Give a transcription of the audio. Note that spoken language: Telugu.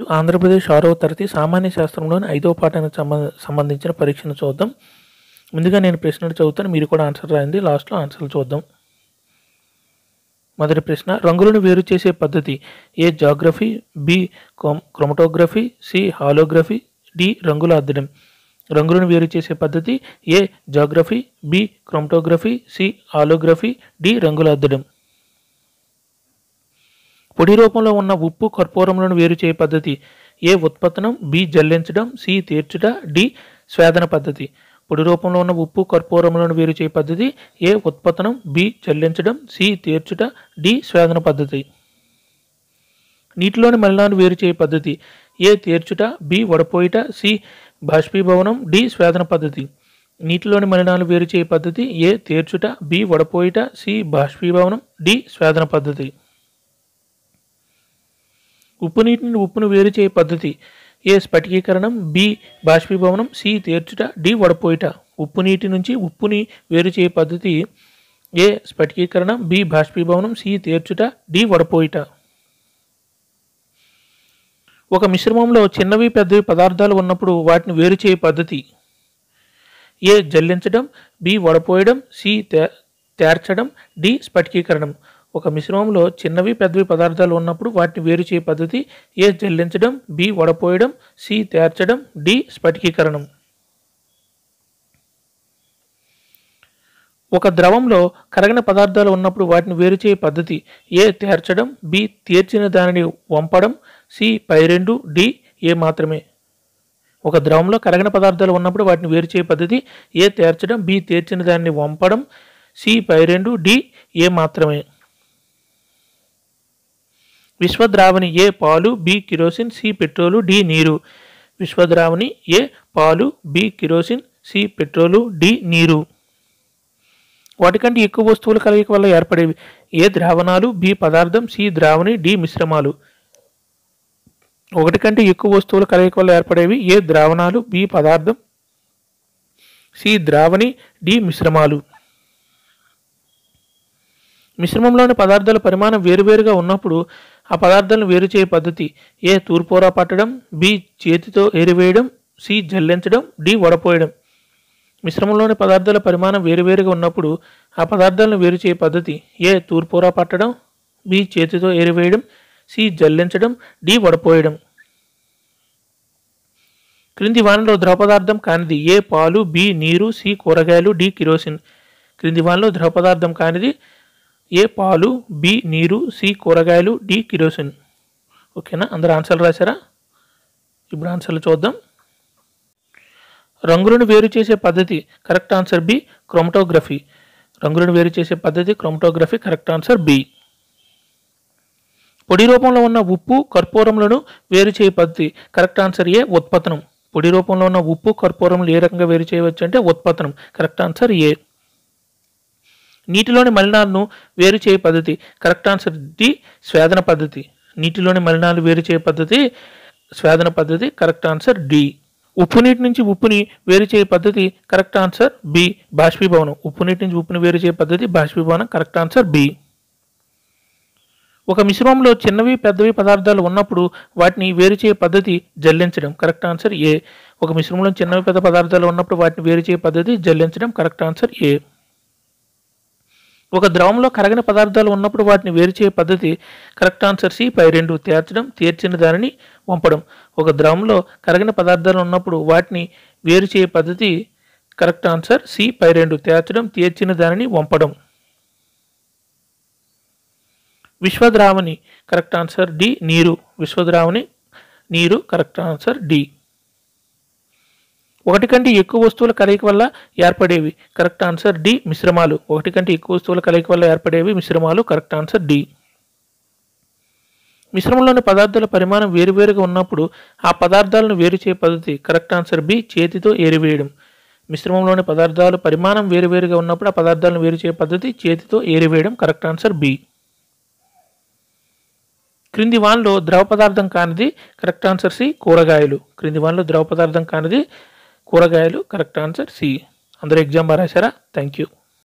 ఆంధ్రప్రదేశ్ ఆరవ తరగతి సామాన్య శాస్త్రంలోని ఐదవ పాఠానికి సంబంధ సంబంధించిన పరీక్షను చూద్దాం ముందుగా నేను ప్రశ్నలు చదువుతాను మీరు కూడా ఆన్సర్ రాయండి లాస్ట్లో ఆన్సర్లు చూద్దాం మొదటి ప్రశ్న రంగులను వేరు చేసే పద్ధతి A geography B chromatography C holography D రంగుల అద్దడం రంగులను వేరు చేసే పద్ధతి A geography B chromatography C holography D రంగుల అద్దడం పొడి రూపంలో ఉన్న ఉప్పు కర్పూరములను వేరు చేయ పద్ధతి ఏ ఉత్పత్తనం బి జల్లించడం సి తీర్చుట డి స్వేదన పద్ధతి పొడి రూపంలో ఉన్న ఉప్పు కర్పూరములను వేరు చేయ పద్ధతి ఏ ఉత్పత్తనం బి జల్లించడం సి తీర్చుట డి స్వేదన పద్ధతి నీటిలోని మలినాన్ని వేరు చేయ పద్ధతి ఏ తీర్చుట బి వడపోయిట సి బాష్పీభవనం డి స్వేదన పద్ధతి నీటిలోని మలినాలు వేరు చేయ పద్ధతి ఏ తీర్చుట బి వడపోయిట సి బాష్పీభవనం డి స్వేదన పద్ధతి ఉప్పు నీటిని ఉప్పును వేరు చేయ పద్ధతి ఏ స్ఫటికీకరణం బి బాష్పీభవనం సి తీర్చుట డి వడపోయిట ఉప్పు నీటి నుంచి ఉప్పుని వేరు చేయ పద్ధతి ఏ స్ఫటికీకరణం బి బాష్పీభవనం సి తీర్చుట డి వడపోయిట ఒక మిశ్రమంలో చిన్నవి పెద్దవి పదార్థాలు ఉన్నప్పుడు వాటిని వేరు చేయ పద్ధతి ఏ జల్లించడం బి వడపోయడం సి తే తేర్చడం డి స్ఫటికీకరణం ఒక మిశ్రమంలో చిన్నవి పెద్దవి పదార్థాలు ఉన్నప్పుడు వాటిని వేరు చేయ పద్ధతి ఏ జల్లించడం బి వడపోయడం సి తేర్చడం డి స్ఫటికీకరణం ఒక ద్రవంలో కరగిన పదార్థాలు ఉన్నప్పుడు వాటిని వేరు చేయ పద్ధతి ఏ తేర్చడం బి తీర్చిన దానిని వంపడం సి పై రెండు డి ఏ మాత్రమే ఒక ద్రవంలో కరగిన పదార్థాలు ఉన్నప్పుడు వాటిని వేరు చేయ పద్ధతి ఏ తేర్చడం బి తీర్చిన దానిని వంపడం సి పై రెండు డి ఏ మాత్రమే విశ్వద్రావణి ఏ పాలు B kerosene C petrol D నీరు విశ్వద్రావణి ఏ పాలు B kerosene C petrol D నీరు వాటికంటే ఎక్కువ వస్తువుల కలయిక వల్ల ఏర్పడేవి ఏ ద్రావణాలు బి పదార్థం సి ద్రావణి డి మిశ్రమాలు ఒకటి కంటే ఎక్కువ వస్తువుల కలయిక వల్ల ఏర్పడేవి ఏ ద్రావణాలు బి పదార్థం సి ద్రావణి డి మిశ్రమాలు మిశ్రమంలోని పదార్థాల పరిమాణం వేరువేరుగా ఉన్నప్పుడు ఆ పదార్థాలను వేరు చేయ పద్ధతి ఏ తూర్పోరా పట్టడం బి చేతితో ఏరివేయడం సి జల్లించడం డి వడపోయడం మిశ్రమంలోని పదార్థాల పరిమాణం వేరువేరుగా ఉన్నప్పుడు ఆ పదార్థాలను వేరు చేయ పద్ధతి ఏ తూర్పోరా పట్టడం బి చేతితో ఏరివేయడం సి జల్లించడం డి వడపోయడం క్రింది వానలో ద్రవ పదార్థం కానిది ఏ పాలు బి నీరు సి కూరగాయలు డి కిరోసిన్ క్రింది వానలో ద్రవ పదార్థం కానిది ఏ పాలు బి నీరు సి కూరగాయలు డి కిరోసిన్ ఓకేనా అందరు ఆన్సర్లు రాశారా ఇప్పుడు ఆన్సర్లు చూద్దాం రంగులను వేరు చేసే పద్ధతి కరెక్ట్ ఆన్సర్ బి క్రోమటోగ్రఫీ రంగులను వేరు చేసే పద్ధతి క్రోమటోగ్రఫీ కరెక్ట్ ఆన్సర్ బి పొడి రూపంలో ఉన్న ఉప్పు కర్పూరములను వేరు చేయ పద్ధతి కరెక్ట్ ఆన్సర్ ఏ ఉత్పతనం పొడి రూపంలో ఉన్న ఉప్పు కర్పూరములు ఏ రకంగా వేరు చేయవచ్చు అంటే ఉత్పతనం కరెక్ట్ ఆన్సర్ ఏ నీటిలోని మలినాలను వేరు చేయ పద్ధతి కరెక్ట్ ఆన్సర్ డి స్వేదన పద్ధతి నీటిలోని మలినాలు వేరు చేయ పద్ధతి స్వేదన పద్ధతి కరెక్ట్ ఆన్సర్ డి ఉప్పు నీటి నుంచి ఉప్పుని వేరు చేయ పద్ధతి కరెక్ట్ ఆన్సర్ బి బాష్పీభవనం ఉప్పు నీటి నుంచి ఉప్పుని వేరు చేయ పద్ధతి బాష్పీభవనం కరెక్ట్ ఆన్సర్ బి ఒక మిశ్రమంలో చిన్నవి పెద్దవి పదార్థాలు ఉన్నప్పుడు వాటిని వేరు చేయ పద్ధతి జల్లించడం కరెక్ట్ ఆన్సర్ ఏ ఒక మిశ్రమంలో చిన్నవి పెద్ద పదార్థాలు ఉన్నప్పుడు వాటిని వేరు చేయ పద్ధతి జల్లించడం కరెక్ట్ ఆన్సర్ ఏ ఒక ద్రవంలో కరగిన పదార్థాలు ఉన్నప్పుడు వాటిని వేరు చేయ పద్ధతి కరెక్ట్ ఆన్సర్ సి పై రెండు తేర్చడం తీర్చిన దానిని వంపడం ఒక ద్రవంలో కరగిన పదార్థాలు ఉన్నప్పుడు వాటిని వేరు చేయ పద్ధతి కరెక్ట్ ఆన్సర్ సి పై రెండు తేర్చడం తీర్చిన దానిని వంపడం విశ్వద్రావణి కరెక్ట్ ఆన్సర్ డి నీరు విశ్వద్రావణి నీరు కరెక్ట్ ఆన్సర్ డి ఒకటి కంటే ఎక్కువ వస్తువుల కలయిక వల్ల ఏర్పడేవి కరెక్ట్ ఆన్సర్ డి మిశ్రమాలు ఒకటి కంటే ఎక్కువ వస్తువుల కలయిక వల్ల ఏర్పడేవి మిశ్రమాలు కరెక్ట్ ఆన్సర్ డి మిశ్రమంలోని పదార్థాల పరిమాణం వేరువేరుగా ఉన్నప్పుడు ఆ పదార్థాలను వేరు చేయ పద్ధతి కరెక్ట్ ఆన్సర్ బి చేతితో ఏరివేయడం మిశ్రమంలోని పదార్థాలు పరిమాణం వేరువేరుగా ఉన్నప్పుడు ఆ పదార్థాలను వేరు చేయ పద్ధతి చేతితో ఏరివేయడం కరెక్ట్ ఆన్సర్ బి క్రింది వాన్లో ద్రవ పదార్థం కానిది కరెక్ట్ ఆన్సర్ సి కూరగాయలు క్రింది వాన్లో ద్రవ పదార్థం కానిది కూరగాయలు కరెక్ట్ ఆన్సర్ సి అందరూ ఎగ్జామ్ బాగా రాశారా థ్యాంక్ యూ